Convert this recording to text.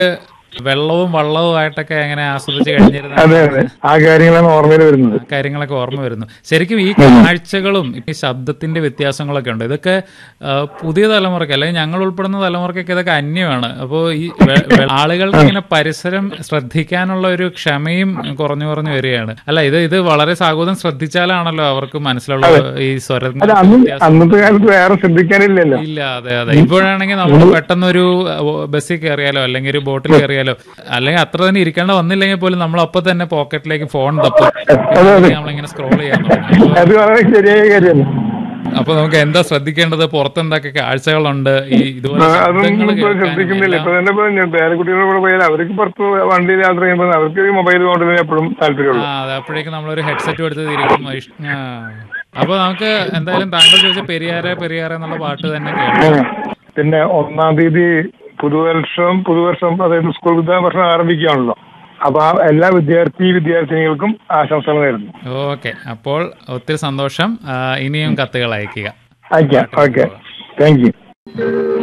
വെള്ളവും വള്ളവും ആയിട്ടൊക്കെ എങ്ങനെ ആസ്വദിച്ച് കഴിഞ്ഞിരുന്ന അതെ അതെ ആ കാര്യങ്ങളാണ് ഓർമ്മയിൽ വരുന്നത് കാര്യങ്ങളൊക്കെ ഓർമ്മ വരുന്നു ശരിക്കും ഈ കാഴ്ചകളും ഈ ശബ്ദത്തിന്റെ വ്യത്യാസങ്ങളൊക്കെ ഉണ്ട് ഇതൊക്കെ ആ, പുതിയ തലമുറയ്ക്ക് അല്ലെങ്കിൽ ഞങ്ങൾ ഉൾപ്പെടുന്ന തലമുറയ്ക്കൊക്കെ ഇതൊക്കെ അന്യമാണ് അപ്പോൾ ഈ വെ- വെ- ആളുകൾക്ക് ഇങ്ങനെ പരിസരം ശ്രദ്ധിക്കാനുള്ള ഒരു ക്ഷമയും കുറഞ്ഞു കുറഞ്ഞു വരികയാണ് അല്ല ഇത് ഇത് വളരെ സാഹോദരം ശ്രദ്ധിച്ചാലാണല്ലോ അവർക്ക് മനസ്സിലുള്ള ഈ സ്വരം അല്ല അന്ന് അന്നത്തെ കാലത്ത് വേറെ ശ്രദ്ധിക്കാനില്ലല്ലോ ഇല്ല അതെ അതെ ഇപ്പോഴാണെങ്കിൽ നമ്മൾ പെട്ടെന്ന് ഒരു ബസ്സിൽ കയറിയാലോ അല്ലെങ്കിൽ ഒരു ബോട്ടിൽ കയറിയാലോ അല്ലെങ്കിൽ അത്ര തന്നെ ഇരിക്കേണ്ട വന്നില്ലെങ്കിൽ പോലും നമ്മൾ അപ്പൊ തന്നെ പോക്കറ്റിലേക്ക് ഫോൺ തപ്പും നമ്മളിങ്ങനെ സ്ക്രോൾ ചെയ്യാൻ തുടങ്ങും അത് വളരെ ശരിയായ കാര്യമല്ല അപ്പൊ നമുക്ക് എന്താ ശ്രദ്ധിക്കേണ്ടത് പുറത്ത് എന്തൊക്കെ കാഴ്ചകളുണ്ട് ഈ ഇതുപോലെ അതൊന്നും ശബ്ദങ്ങൾ ഇപ്പൊ ശ്രദ്ധിക്കുന്നില്ല ഇപ്പൊ തന്നെ ഇപ്പൊ ഞാൻ പേരക്കുട്ടികളുടെ കൂടെ പോയാൽ അവർക്ക് പുറത്ത് വണ്ടിയിൽ യാത്ര ചെയ്യുമ്പോൾ അവർക്ക് ഈ മൊബൈൽ കൊണ്ടുവരാൻ എപ്പോഴും ആ താല്പര്യമുള്ളൂ അതെ അപ്പോഴേക്കും നമ്മളൊരു ഹെഡ്സെറ്റ് എടുത്ത് തിരിക്കും ഇഷ്- ആ. അപ്പൊ നമുക്ക് എന്തായാലും താങ്കൾ ചോദിച്ച പെരിയാറെ പെരിയാറെ എന്നുള്ള പാട്ട് തന്നെ കേൾക്കാം പിന്നെ ഒന്നാം തീയതി പുതുവർഷം പുതുവർഷം അതായത് സ്കൂൾ വിദ്യാഭ്യാസം ആരംഭിക്കുകയാണല്ലോ അപ്പൊ ആ എല്ലാ വിദ്യാർത്ഥി വിദ്യാർത്ഥിനികൾക്കും ആശംസകൾ നേരുന്നു ഓക്കെ അപ്പോൾ ഒത്തിരി സന്തോഷം ആ, ഇനിയും കത്തുകൾ അയക്കുക അയക്കാം ഓക്കെ താങ്ക് യു